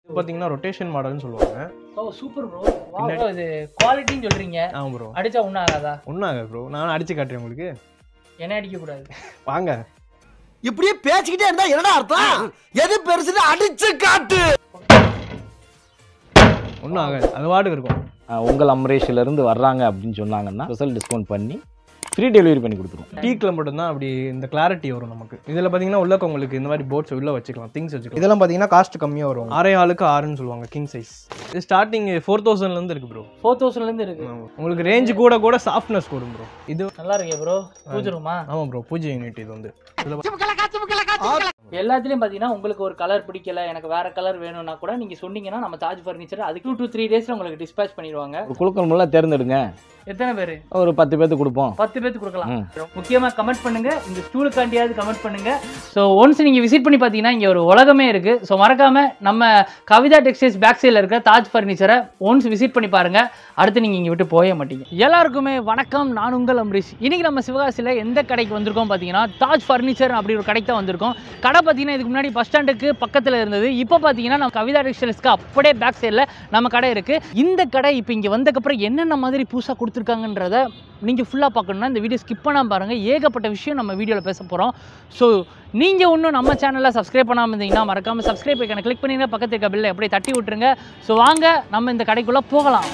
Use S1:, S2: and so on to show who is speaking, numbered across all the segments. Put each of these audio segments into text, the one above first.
S1: பார்த்தீங்கன்னா ரொட்டேஷன் மாடல்னு சொல்லுவாங்க
S2: ஓ சூப்பர் ப்ரோ வா இது குவாலிட்டின்னு சொல்றீங்க
S1: ஆமாம் ப்ரோ
S2: அடிச்சா ஒன்றும் ஆகாதா
S1: ஒன்றாங்க ப்ரோ நான் அடிச்சு காட்டுறேன் உங்களுக்கு
S2: என்ன அடிக்க கூடாது
S1: வாங்க
S3: இப்படியே பேசிக்கிட்டே இருந்தா என்னடா அர்த்தம் எது பெருசுன்னு அடிச்சு காட்டு
S1: ஒன்றும் ஆகாது அது வாட்டுக்கு இருக்கும்
S4: அஹ் உங்கள் அம்ரேஷிலேருந்து வர்றாங்க அப்படின்னு சொன்னாங்கன்னா ஸ்பெஷல் டிஸ்கவுண்ட் பண்ணி ஃப்ரீ டெலிவரி பண்ணி கொடுத்துருவோம்
S1: டீக்கில் மட்டும்தான் அப்படி இந்த கிளாரிட்டி வரும் நமக்கு இதில் பார்த்தீங்கன்னா உள்ள உங்களுக்கு இந்த மாதிரி போட்ஸ் உள்ள வச்சுக்கலாம் திங்ஸ் வச்சுக்கலாம் இதெல்லாம் பார்த்தீங்கன்னா காஸ்ட் கம்மியாக வரும் ஆறே ஆளுக்கு ஆறுன்னு சொல்லுவாங்க கிங் சைஸ் இது ஸ்டார்டிங் ஃபோர் தௌசண்ட்லேருந்து இருக்கு ப்ரோ
S2: ஃபோர் தௌசண்ட்லேருந்து இருக்கு
S1: உங்களுக்கு ரேஞ்ச் கூட கூட சாஃப்ட்னஸ் கூடும் ப்ரோ இது
S2: நல்லா இருக்கே ப்ரோ பூஜருமா
S1: ஆமாம் ப்ரோ பூஜை யூனிட் இது வந்து இதில்
S2: எல்லாத்துலயும் பாத்தீங்கன்னா உங்களுக்கு ஒரு கலர் பிடிக்கல எனக்கு வேற கலர் வேணும்னா கூட நீங்க சொன்னீங்கன்னா நம்ம தாஜ் ஃபர்னிச்சர் அதுக்கு டூ த்ரீ டேஸ்ல உங்களுக்கு டிஸ்பேச் பண்ணிடுவாங்க
S4: ஒரு குழுக்கள் மூலம் தேர்ந்தெடுங்க
S2: எத்தனை பேர்
S4: ஒரு பத்து பேர்த்து கொடுப்போம்
S2: பத்து பேத்துக்கு கொடுக்கலாம்
S4: ம்.
S2: முக்கியமா கமெண்ட் பண்ணுங்க இந்த ஸ்டூலுக்காண்டியாவது கமெண்ட் பண்ணுங்க ஸோ ஒன்ஸ் நீங்க விசிட் பண்ணி பார்த்தீங்கன்னா இங்க ஒரு உலகமே இருக்கு ஸோ மறக்காம நம்ம கவிதா டெக்ஸ்டைல்ஸ் பேக் சைடில் இருக்க தாஜ் ஃபர்னிச்சரை ஒன்ஸ் விசிட் பண்ணி பாருங்க அடுத்து நீங்க இங்க விட்டு போய மாட்டீங்க எல்லாருக்குமே வணக்கம் நான் உங்கள் அம்ரீஷ் இன்னைக்கு நம்ம சிவகாசியில் எந்த கடைக்கு வந்திருக்கோம் பார்த்தீங்கன்னா தாஜ் ஃபர்னிச்சர் அப்படி ஒரு கடைக்கு தான் வந்திருக்கோம் கடை பார்த்தீங்கன்னா இதுக்கு முன்னாடி பஸ் ஸ்டாண்டுக்கு பக்கத்தில் இருந்தது இப்போ பார்த்தீங்கன்னா நம்ம கவிதா டெக்ஸ்டைல்ஸ்க்கு அப்படியே பேக் சைடில் நம்ம கடை இருக்கு இந்த கடை இப்போ இங்கே வந்தக்கப்புறம் என்னென்ன மாதிரி புதுசாக கொடுத்துருக்காங்கன்றத நீங்கள் ஃபுல்லாக பார்க்கணுன்னா இந்த வீடியோ ஸ்கிப் பண்ணாமல் பாருங்கள் ஏகப்பட்ட விஷயம் நம்ம வீடியோவில் பேச போகிறோம் ஸோ நீங்கள் இன்னும் நம்ம சேனலில் சப்ஸ்கிரைப் பண்ணாமல் இருந்தீங்கன்னா மறக்காமல் சப்ஸ்கிரைப் ஐக்கனை கிளிக் பண்ணிங்க பக்கத்து இருக்க பில்லை அப்படியே தட்டி விட்டுருங்க ஸோ வாங்க நம்ம இந்த கடைக்குள்ளே போகலாம்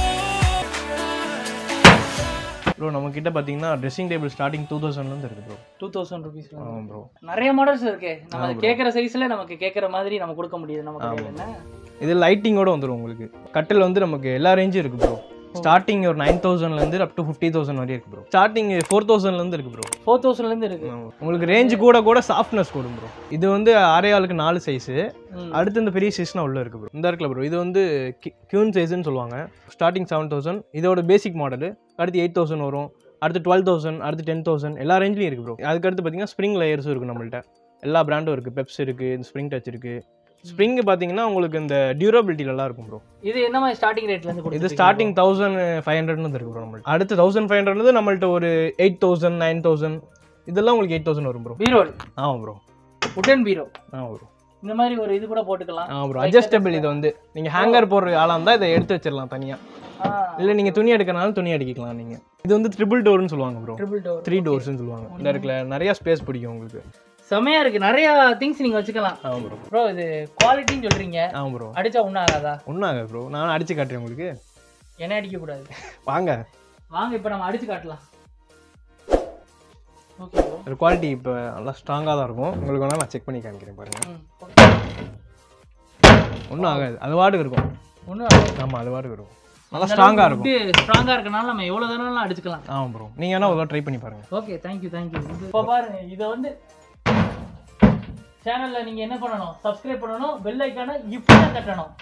S1: ப்ரோ நம்ம கிட்ட பார்த்தீங்கன்னா ட்ரெஸ்ஸிங் டேபிள் ஸ்டார்டிங் டூ தௌசண்ட்லேருந்து இருக்கு ப்ரோ
S2: டூ தௌசண்ட் ருபீஸ்
S1: ஆமாம் ப்ரோ
S2: நிறைய மாடல்ஸ் இருக்கு நம்ம
S1: ஆமா bro.
S2: கேட்குற சைஸில் நமக்கு கேட்குற மாதிரி நம்ம கொடுக்க முடியுது நம்ம கடையில் என்ன
S1: இது லைட்டிங்கோட வந்துடும் உங்களுக்கு கட்டில் வந்து நமக்கு எல்லா ரேஞ்சும் இருக்கு ப்ரோ ஸ்டார்டிங் ஒரு நைன் தௌசண்ட்லேருந்து அப் டு ஃபிஃப்டி தௌசண்ட் வரையும் இருக்கு ப்ரோ ஸ்டார்டிங் ஃபோர் தௌசண்ட்லேருந்து இருக்கு ப்ரோ
S2: ஃபோர் தௌசண்ட்லேருந்து இருக்கு
S1: உங்களுக்கு ரேஞ்ச் கூட கூட சாஃப்ட்னஸ் கூடும் ப்ரோ இது வந்து ஆறே ஆளுக்கு நாலு சைஸு
S2: ம்.
S1: அடுத்து இந்த பெரிய சைஸ்னா உள்ள இருக்கு ப்ரோ இந்த இருக்குல்ல ப்ரோ இது வந்து கியூன் சைஸ்னு சொல்லுவாங்க ஸ்டார்டிங் செவன் தௌசண்ட் இதோட பேசிக் மாடலு அடுத்து எயிட் தௌசண்ட் வரும் அடுத்து டுவெல் தௌசண்ட் அடுத்து டென் தௌசண்ட் எல்லா ரேஞ்ச்லையும் இருக்கு ப்ரோ அதுக்கடுத்து பார்த்தீங்கன்னா ஸ்ப்ரிங் லேயர்ஸும் இருக்கு நம்மள்ட்ட எல்லா பிராண்டும் இருக்கு பெப்ஸ் இருக்கு ஸ்ப்ரிங் டச் இருக்கு ஸ்ப்ரிங் பார்த்தீங்கன்னா உங்களுக்கு இந்த டியூரபிலிட்டி நல்லா இருக்கும் ப்ரோ
S2: இது என்ன மாதிரி ஸ்டார்டிங் ரேட்லேருந்து
S1: இது ஸ்டார்டிங் தௌசண்ட் ஃபைவ் ஹண்ட்ரட்னு இருக்கு ப்ரோ நம்மள்ட்ட அடுத்து தௌசண்ட் ஃபைவ் ஹண்ட்ரட் நம்மள்ட்ட ஒரு எயிட் தௌசண்ட் நைன் தௌசண்ட் இதெல்லாம் உங்களுக்கு எயிட் தௌசண்ட் வரும் ப்ரோ
S2: பீரோல்
S1: ஆமாம் ப்ரோ
S2: உடன் பீரோ
S1: ஆமாம் ப்ரோ
S2: இந்த மாதிரி ஒரு இது கூட போட்டுக்கலாம்
S1: ஆ ப்ரோ அட்ஜஸ்டபிள் இது வந்து நீங்கள் ஹேங்கர் போடுற ஆளாக இருந்தால் இதை எடுத்து வச்சிடலாம் தனியாக
S2: ஆ
S1: இல்லை நீங்கள் துணி எடுக்கனாலும் துணி அடிக்கலாம் நீங்கள் இது வந்து ட்ரிபிள் டோர்னு சொல்லுவாங்க ப்ரோ
S2: ட்ரிபிள் டோர்
S1: த்ரீ டோர்ஸ்னு சொல்லுவாங்க இந்த இடத்துல நிறைய ஸ்பேஸ் பிடிக்கும் உங்களுக்கு
S2: செமையா இருக்கு நிறைய திங்ஸ் நீங்க வச்சுக்கலாம்
S1: ஆமாம் ப்ரோ
S2: ப்ரோ இது குவாலிட்டின்னு சொல்றீங்க
S1: ஆமாம் ப்ரோ
S2: அடிச்சா ஒன்றும் ஆகாதா
S1: ஒன்றாங்க ப்ரோ நான் அடிச்சு காட்டுறேன் உங்களுக்கு
S2: என்ன அடிக்க கூடாது
S1: வாங்க
S2: வாங்க இப்போ நம்ம அடிச்சு காட்டலாம் ஓகே ப்ரோ
S1: ஒரு குவாலிட்டி இப்போ நல்லா ஸ்ட்ராங்காக தான் இருக்கும் உங்களுக்கு வேணால் நான் செக் பண்ணி காமிக்கிறேன் பாருங்கள் ஒன்றும் ஆகாது அது வாட்டுக்கு இருக்கும்
S2: ஒன்றும்
S1: ஆமாம் அது வாட்டுக்கு இருக்கும் நல்லா ஸ்ட்ராங்காக இருக்கும்
S2: ஸ்ட்ராங்கா இருக்கனால நம்ம எவ்வளவு தானாலும் அடிச்சுக்கலாம்
S1: ஆமாம் ப்ரோ நீங்கள் வேணால் ஒரு ட்ரை பண்ணி பாருங்கள்
S2: ஓகே தேங்க்யூ தேங்க்யூ இப்போ பாருங்க இதை வந்து சேனல்ல நீங்க என்ன பண்ணணும் சப்ஸ்கிரைப் பண்ணணும் பெல் ஐக்கான இப்போ தான் தட்டணும்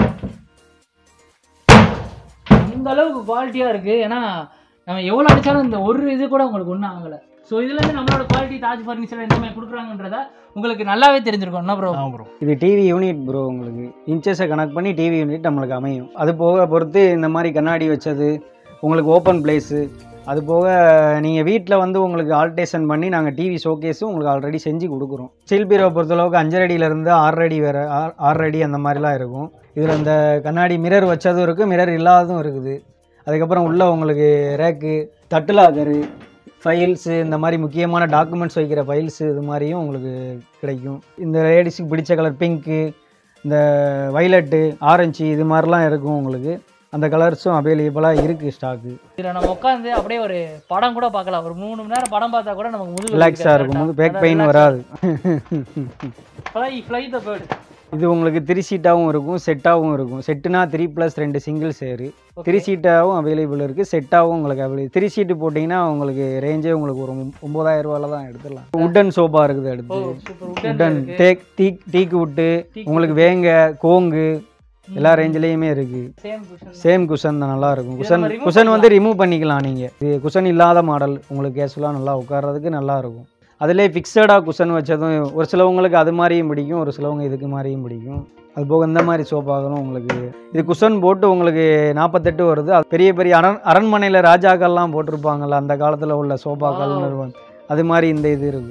S2: இந்த அளவுக்கு குவாலிட்டியா இருக்கு ஏன்னா நம்ம எவ்வளவு அடிச்சாலும் இந்த ஒரு இது கூட உங்களுக்கு ஒன்றும் ஆகல ஸோ இதுல இருந்து நம்மளோட குவாலிட்டி தாஜ் ஃபர்னிச்சர் எந்த மாதிரி கொடுக்குறாங்கன்றத உங்களுக்கு நல்லாவே தெரிஞ்சிருக்கும் என்ன ப்ரோ
S1: ஆமாம் ப்ரோ
S5: இது டிவி யூனிட் ப்ரோ உங்களுக்கு இன்ச்சஸை கனெக்ட் பண்ணி டிவி யூனிட் நம்மளுக்கு அமையும் அது போக பொறுத்து இந்த மாதிரி கண்ணாடி வச்சது உங்களுக்கு ஓப்பன் பிளேஸு அது போக நீங்கள் வீட்டில் வந்து உங்களுக்கு ஆல்டேஷன் பண்ணி நாங்கள் டிவி ஷோகேஸும் உங்களுக்கு ஆல்ரெடி செஞ்சு கொடுக்குறோம் ஸ்டீல் பீரோ பொறுத்தளவுக்கு அஞ்சரை அடியிலேருந்து ஆறு அடி வேறு ஆறு அடி அந்த மாதிரிலாம் இருக்கும் இதில் இந்த கண்ணாடி மிரர் வச்சதும் இருக்குது மிரர் இல்லாததும் இருக்குது அதுக்கப்புறம் உள்ளே உங்களுக்கு ரேக்கு தட்டுலாகரு ஃபைல்ஸு இந்த மாதிரி முக்கியமான டாக்குமெண்ட்ஸ் வைக்கிற ஃபைல்ஸு இது மாதிரியும் உங்களுக்கு கிடைக்கும் இந்த லேடிஸுக்கு பிடிச்ச கலர் பிங்க்கு இந்த வைலட்டு ஆரஞ்சு இது மாதிரிலாம் இருக்கும் உங்களுக்கு அந்த கலர்ஸும் அவைலபிளாக இருக்குது ஸ்டாக்கு
S2: இதில் நம்ம உட்காந்து அப்படியே ஒரு படம் கூட பார்க்கலாம் ஒரு மூணு மணி நேரம் படம் பார்த்தா கூட நமக்கு முதுகு
S5: ரிலாக்ஸாக இருக்கும் போது பேக் பெயின் வராது
S2: ஃப்ளை ஃப்ளை த பேர்டு
S5: இது உங்களுக்கு த்ரீ சீட்டாகவும் இருக்கும் செட்டாகவும் இருக்கும் செட்டுனா த்ரீ ப்ளஸ் ரெண்டு சிங்கிள் சேரு த்ரீ சீட்டாகவும் அவைலபிள் இருக்குது செட்டாகவும் உங்களுக்கு அவைலபிள் த்ரீ சீட்டு போட்டிங்கன்னா உங்களுக்கு ரேஞ்சே உங்களுக்கு ஒரு ஒம்பதாயிரம் ரூபாயில் தான் எடுத்துடலாம் உட்டன் சோஃபா இருக்குது
S2: ஓ
S5: அடுத்து
S2: super
S5: wooden
S2: wooden
S5: teak teak teak விட்டு உங்களுக்கு வேங்க கோங்கு எல்லா ரேஞ்சிலையுமே இருக்குது
S2: சேம் குஷன்
S5: சேம் குஷன் தான் நல்லா இருக்கும்
S2: இதை
S5: குஷன்
S2: நம்ம remove
S5: குஷன் வந்து ரிமூவ் பண்ணிக்கலாம் நீங்கள் இது குஷன் இல்லாத மாடல் உங்களுக்கு கேஷுவலாக நல்லா உட்கார்றதுக்கு நல்லா இருக்கும் அதிலே ஃபிக்ஸடாக குஷன் வச்சதும் ஒரு சிலவங்களுக்கு அது மாதிரியும் பிடிக்கும் ஒரு சிலவங்க இதுக்கு மாதிரியும் பிடிக்கும் அது போக இந்த மாதிரி சோஃபாக்களும் உங்களுக்கு இது குஷன் போட்டு உங்களுக்கு நாற்பத்தெட்டு வருது அது பெரிய பெரிய அரண் அரண்மனையில் ராஜாக்கள்லாம் போட்டிருப்பாங்கல்ல அந்த காலத்தில் உள்ள சோஃபாக்கள்
S2: Wow.
S5: நிறுவனம் அது மாதிரி இந்த இது இருக்கும்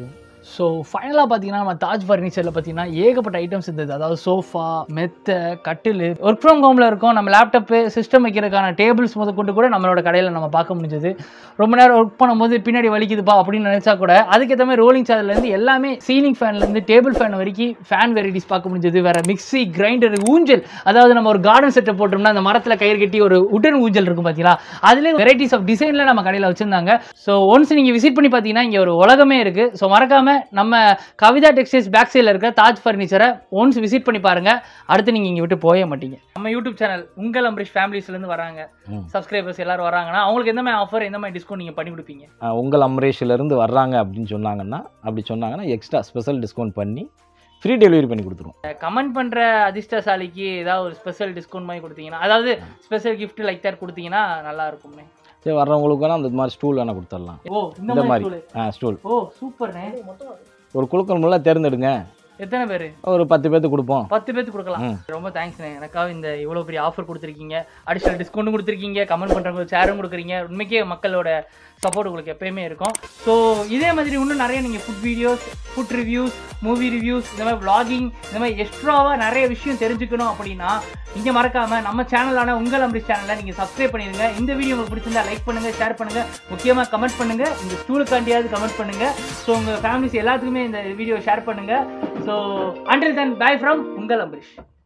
S2: ஸோ ஃபைனலாக பார்த்தீங்கன்னா நம்ம தாஜ் ஃபர்னிச்சரில் பார்த்தீங்கன்னா ஏகப்பட்ட ஐட்டம்ஸ் இருந்தது அதாவது சோஃபா மெத்த கட்டில் ஒர்க் ஃப்ரம் ஹோமில் இருக்கும் நம்ம லேப்டாப்பு சிஸ்டம் வைக்கிறதுக்கான டேபிள்ஸ் முத கொண்டு கூட நம்மளோட கடையில் நம்ம பார்க்க முடிஞ்சது ரொம்ப நேரம் ஒர்க் பண்ணும்போது பின்னாடி வலிக்குதுப்பா அப்படின்னு நினச்சா கூட அதுக்கேற்ற மாதிரி ரோலிங் சேர்லேருந்து எல்லாமே சீலிங் ஃபேன்லேருந்து டேபிள் ஃபேன் வரைக்கும் ஃபேன் வெரைட்டிஸ் பார்க்க முடிஞ்சது வேற மிக்ஸி கிரைண்டர் ஊஞ்சல் அதாவது நம்ம ஒரு கார்டன் செட்டப் போட்டோம்னா அந்த மரத்தில் கயிறு கட்டி ஒரு உடன் ஊஞ்சல் இருக்கும் பார்த்தீங்களா அதுலேயே வெரைட்டிஸ் ஆஃப் டிசைனில் நம்ம கடையில் வச்சுருந்தாங்க ஸோ ஒன்ஸ் நீங்கள் விசிட் பண்ணி பார்த்தீங்கன்னா இங்கே ஒரு உலகமே இருக்குது ஸோ மறக்காமல் நம்ம கவிதா டெக்ஸ்டைல்ஸ் பேக் சைடில் இருக்க தாஜ் ஃபர்னிச்சரை ஒன்ஸ் விசிட் பண்ணி பாருங்கள் அடுத்து நீங்கள் இங்கே விட்டு போயே மாட்டீங்க நம்ம யூடியூப் சேனல் உங்கள் அம்பரீஷ் ஃபேமிலிஸ்லேருந்து வராங்க
S4: ம்.
S2: சப்ஸ்கிரைபர்ஸ் எல்லாரும் வராங்கன்னா அவங்களுக்கு எந்த மாதிரி ஆஃபர் எந்த மாதிரி டிஸ்கவுண்ட் நீங்கள் பண்ணி கொடுப்பீங்க
S4: ஆஹ் உங்கள் அம்ரேஷிலேருந்து வர்றாங்க அப்படின்னு சொன்னாங்கன்னா அப்படி சொன்னாங்கன்னா எக்ஸ்ட்ரா ஸ்பெஷல் டிஸ்கவுண்ட் பண்ணி ஃப்ரீ டெலிவரி பண்ணி கொடுத்துருவோம்
S2: கமெண்ட் பண்ணுற அதிர்ஷ்டசாலிக்கு ஏதாவது ஒரு ஸ்பெஷல் டிஸ்கவுண்ட் மாதிரி கொடுத்தீங்கன்னா அதாவது ஸ்பெஷல் gift லைக் தட் கொடுத்தீங்கன்னா நல்லா இருக்குமே
S4: சரி வர்றவங்களுக்கு வேணால் அந்த மாதிரி ஸ்டூல் வேணால் கொடுத்துடலாம்
S2: ஓ இந்த
S4: இந்த
S2: மாதிரி
S4: மாதிரி.
S2: stool.
S4: ஆ ஸ்டூல்
S2: ஓ சூப்பர்ண்ணே
S4: ஒரு குழுக்கள் முள்ள தேர்ந்தெடுங்க
S2: எத்தனை பேர்
S4: ஒரு பத்து பேர்த்துக்கு கொடுப்போம்
S2: பத்து பேருக்கு கொடுக்கலாம்
S4: ம்.
S2: ரொம்ப தேங்க்ஸ்ண்ணே எனக்காக இந்த இவ்வளோ பெரிய ஆஃபர் கொடுத்துருக்கீங்க அடிஷனல் டிஸ்கவுண்ட்டும் கொடுத்துருக்கீங்க கமெண்ட் பண்ணுறவங்க ஷேரும் கொடுக்குறீங்க உண்மைக்கே மக்களோட சப்போர்ட் உங்களுக்கு எப்பயுமே இருக்கும் ஸோ இதே மாதிரி இன்னும் நிறைய நீங்கள் food videos food reviews movie reviews இந்த மாதிரி vlogging இந்த மாதிரி எக்ஸ்ட்ராவாக நிறைய விஷயம் தெரிஞ்சுக்கணும் அப்படின்னா இங்கே மறக்காமல் நம்ம சேனலான உங்கள் அம்பரிஷ் சேனலை நீங்கள் சப்ஸ்கிரைப் பண்ணிடுங்க இந்த வீடியோ உங்களுக்கு பிடிச்சிருந்தா லைக் பண்ணுங்கள் ஷேர் பண்ணுங்கள் முக்கியமாக கமெண்ட் பண்ணுங்கள் இந்த ஸ்டூலுக்காண்டியாவது கமெண்ட் பண்ணுங்கள் ஸோ உங்கள் ஃபேமிலிஸ் எல்லாத்துக்குமே இந்த வீடியோ ஷேர் பண்ணுங்கள் so until then bye from உங்கள் அம்பரிஷ்